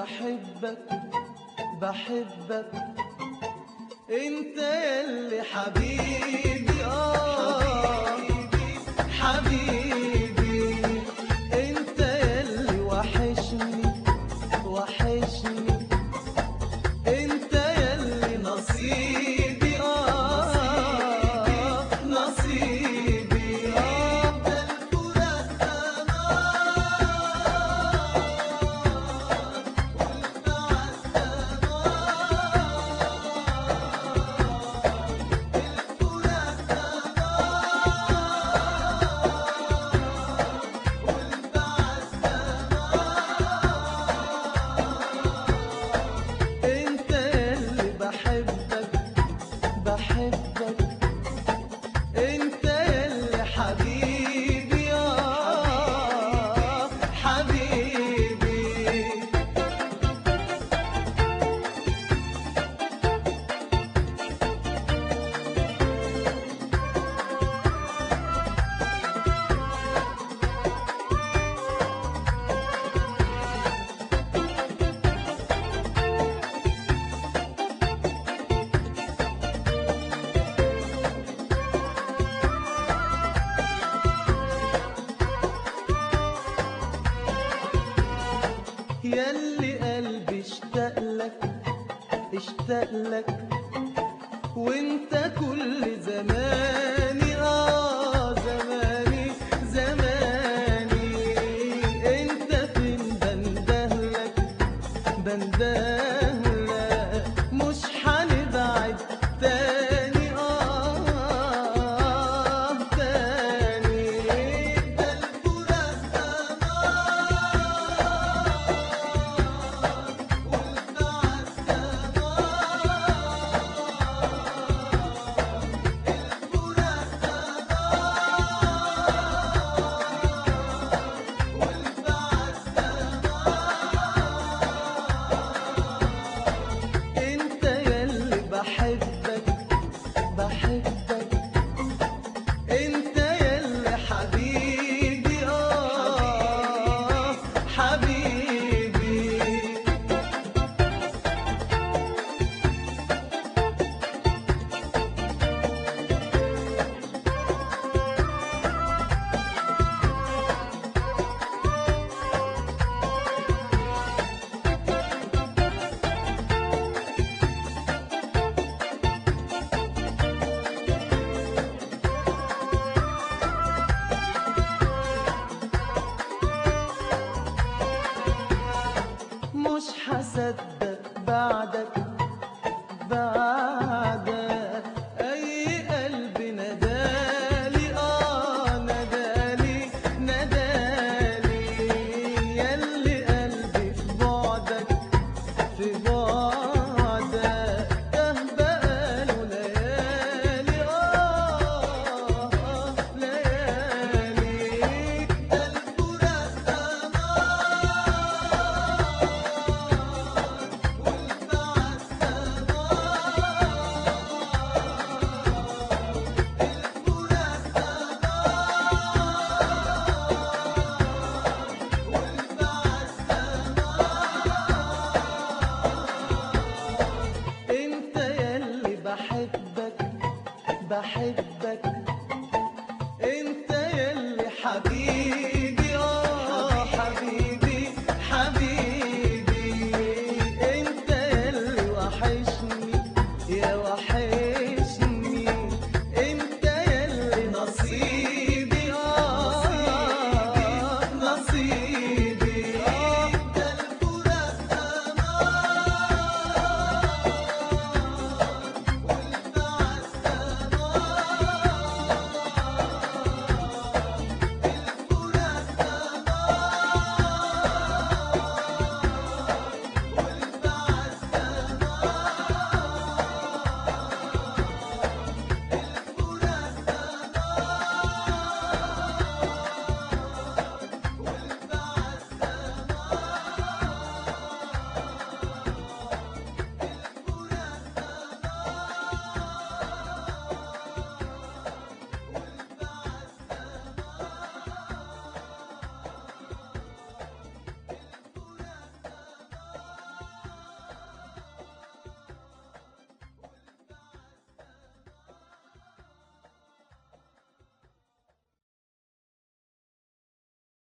بحبك بحبك انت يلي حبيبي اه حبيبي انت يلي وحشني وحشني انت يلي نصيبي اه نصيبي اه ده الفراق انت يلي بحبك بحبك انت يلي حبيبي اه حبيبي يلي قلبي اشتاق لك اشتاق لك وانت كل زماني اه زماني زماني انت فين بندهلك بندهلك مش هنبعد تاني اه تاني ده الفراق انت يلي بحبك بحبك انت يلي حبيبي اه حبيبي مش هصدق بعدك بعدك اي قلب ندالي اه ندالي ندالي يلي قلبي في بعدك في بعدك ده بقاله ليالي اه آه، ليالي ده الفراق انت يلي بحبك بحبك